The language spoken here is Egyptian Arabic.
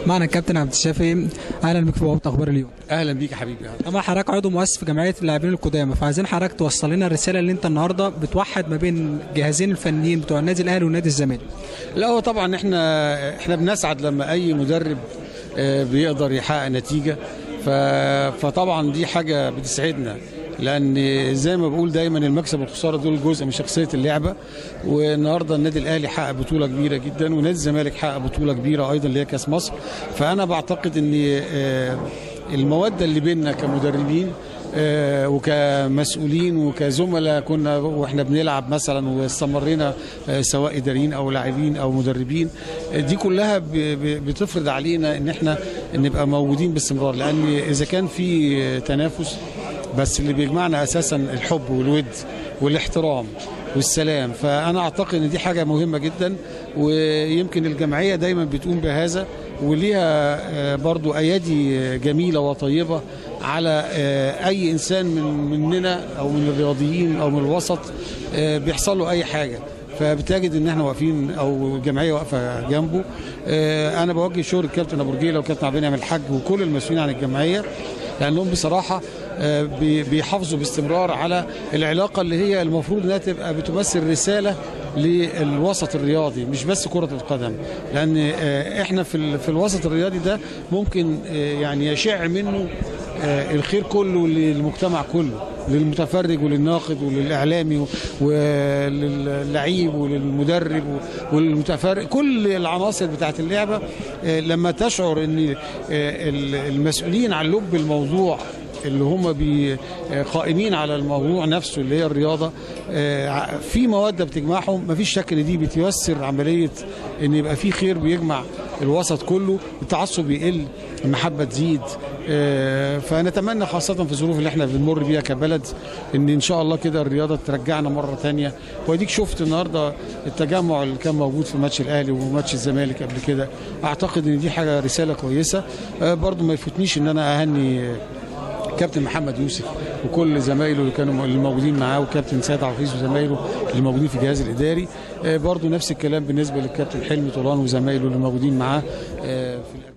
معنا الكابتن عبد الشافي اهلا بك في بوابه اخبار اليوم اهلا بيك يا حبيبي طبعا حضرتك عضو مؤسس في جمعيه اللاعبين القدامى فعايزين حضرتك توصل لنا الرساله اللي انت النهارده بتوحد ما بين الجهازين الفنيين بتوع النادي الاهلي ونادي الزمالك لا هو طبعا احنا احنا بنسعد لما اي مدرب آه، بيقدر يحقق نتيجه ف- فطبعا دي حاجه بتسعدنا لان زي ما بقول دايما المكسب والخساره دول جزء من شخصيه اللعبه والنهارده النادي الاهلي حقق بطوله كبيره جدا ونادي الزمالك حقق بطوله كبيره ايضا اللي هي كاس مصر فانا بعتقد ان آه، الموده اللي بيننا كمدربين آه، وكمسؤولين وكزملاء كنا واحنا بنلعب مثلا واستمرينا آه، سواء اداريين او لاعبين او مدربين آه، دي كلها ب- ب- بتفرض علينا ان احنا نبقى موجودين باستمرار لان اذا كان في آه، تنافس بس اللي بيجمعنا اساسا الحب والود والاحترام والسلام فانا اعتقد ان دي حاجه مهمه جدا ويمكن الجمعيه دايما بتقوم بهذا وليها آه، برضو ايادي آه، جميله وطيبه على آه، اي انسان من مننا او من الرياضيين او من الوسط آه، بيحصل له اي حاجه فبتجد ان احنا واقفين او الجمعيه واقفه جنبه آه، انا بوجه شكر الكابتن ابو رجيله والكابتن عبد المنعم الحاج وكل المسؤولين عن الجمعيه لانهم بصراحه آه، بي- بيحافظوا باستمرار على العلاقه اللي هي المفروض انها تبقى بتمثل رساله للوسط الرياضي مش بس كره القدم لان آه، احنا في ال- في الوسط الرياضي ده ممكن آه، يعني يشع منه آه، الخير كله للمجتمع كله للمتفرج وللناقد وللاعلامي وللعيب وللمدرب والمتفرج كل العناصر بتاعت اللعبه آه، لما تشعر ان آه، ال- المسؤولين عن لب الموضوع اللي هم بي- آه، قائمين على الموضوع نفسه اللي هي الرياضه آه، ع- في مواد بتجمعهم مفيش شك ان دي بتيسر عمليه ان يبقى في خير بيجمع الوسط كله التعصب يقل المحبه تزيد آه، فنتمنى خاصه في الظروف اللي احنا بنمر بيها كبلد ان ان شاء الله كده الرياضه ترجعنا مره تانية واديك شفت النهارده التجمع اللي كان موجود في ماتش الاهلي وماتش الزمالك قبل كده اعتقد ان دي حاجه رساله كويسه آه، برضو ما يفوتنيش ان انا اهني آه، كابتن محمد يوسف وكل زمايله اللي كانوا اللي موجودين معاه وكابتن سيد عفيز وزمايله اللي موجودين في الجهاز الاداري آه، برضو نفس الكلام بالنسبه للكابتن حلمي طولان وزمايله اللي موجودين معاه آه، في الأجهزة.